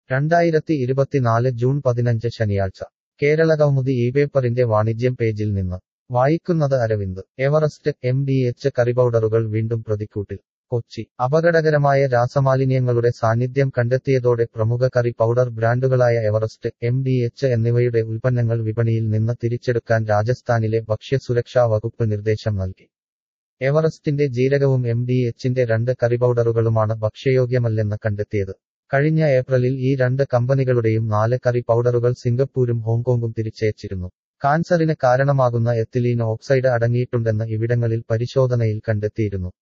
രണ്ടായിരത്തി ഇരുപത്തിനാല് ജൂൺ പതിനഞ്ച് ശനിയാഴ്ച കേരളകൗമുദി ഈ പേപ്പറിന്റെ വാണിജ്യം പേജിൽ നിന്ന് വായിക്കുന്നത് Aravind Everest M D H കറിപൗഡറുകൾ വീണ്ടും പ്രതിക്കൂട്ടിൽ കൊച്ചി അപകടകരമായ രാസമാലിന്യങ്ങളുടെ സാന്നിധ്യം കണ്ടെത്തിയതോടെ പ്രമുഖ കറി പൗഡർ ബ്രാൻഡുകളായ എവറസ്റ്റ് എം ഡി എച്ച് എന്നിവയുടെ ഉൽപ്പന്നങ്ങൾ വിപണിയിൽ നിന്ന് തിരിച്ചെടുക്കാൻ രാജസ്ഥാനിലെ ഭക്ഷ്യസുരക്ഷാ വകുപ്പ് നിർദ്ദേശം നൽകി എവറസ്റ്റിന്റെ ജീരകവും എം ഡി എച്ചിന്റെ രണ്ട് കറിപൗഡറുകളുമാണ് ഭക്ഷ്യയോഗ്യമല്ലെന്ന് കണ്ടെത്തിയത് കഴിഞ്ഞ ഏപ്രിലിൽ ഈ രണ്ട് കമ്പനികളുടെയും നാല് കറി പൗഡറുകൾ സിംഗപ്പൂരും ഹോങ്കോങ്ങും തിരിച്ചയച്ചിരുന്നു കാൻസറിന് കാരണമാകുന്ന എത്തിലീൻ ഓക്സൈഡ് അടങ്ങിയിട്ടുണ്ടെന്ന് ഇവിടങ്ങളിൽ പരിശോധനയിൽ കണ്ടെത്തിയിരുന്നു